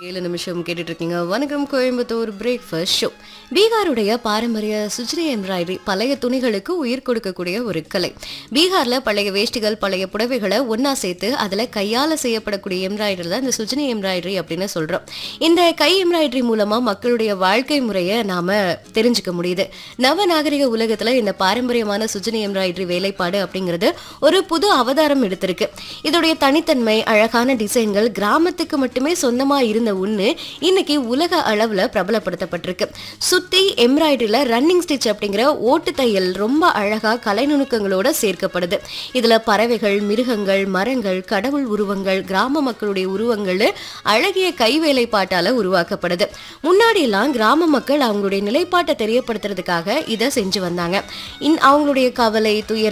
ஏழு நிமிஷம் கேட்டுட்டு இருக்கீங்க வணக்கம் கோயம்புத்தூர் பிரேக்ஃபாஸ்ட் ஷோ பீகாருடைய பாரம்பரிய சுஜ்ரி எம்ப்ராய்டரி பழைய துணிகளுக்கு உயிர் கொடுக்கக்கூடிய ஒரு கலை பீகார்ல பழைய வேஷ்டிகள் பழைய புடவைகளை ஒண்ணா சேர்த்து அதுல கையால செய்யப்படக்கூடிய எம்ப்ராய்டரி தான் இந்த சுஜ்னி எம்ப்ராய்டரி அப்படின்னு சொல்றோம் இந்த கை எம்ப்ராய்டரி மூலமா மக்களுடைய வாழ்க்கை முறையை நாம தெரிஞ்சுக்க முடியுது நவ நாகரிக உலகத்துல இந்த பாரம்பரியமான சுஜ்னி எம்ப்ராய்டரி வேலைப்பாடு அப்படிங்கிறது ஒரு புது அவதாரம் எடுத்திருக்கு இதோடைய தனித்தன்மை அழகான டிசைன்கள் கிராமத்துக்கு மட்டுமே சொந்தமா இருந்த ஒண்ணு இன்னைக்கு உலக அளவுல பிரபலப்படுத்தப்பட்டிருக்கு சுத்தி எம்ப்ராய்டரியில ரன்னிங் ஸ்டிச் அப்படிங்கிற ஓட்டு தையல் ரொம்ப அழகா கலை நுணுக்கங்களோட சேர்க்கப்படுது இதுல பறவைகள் மிருகங்கள் மரங்கள் கடவுள் உருவங்கள் கிராம மக்களுடைய உருவங்கள் அழகிய கைவேலைப்பாட்டால உருவாக்கப்படுது முன்னாடி எல்லாம் கிராம மக்கள் அவங்களுடைய நிலைப்பாட்டை தெரியப்படுத்துறதுக்காக இதை செஞ்சு வந்தாங்க இன் அவங்களுடைய கவலை துயரம்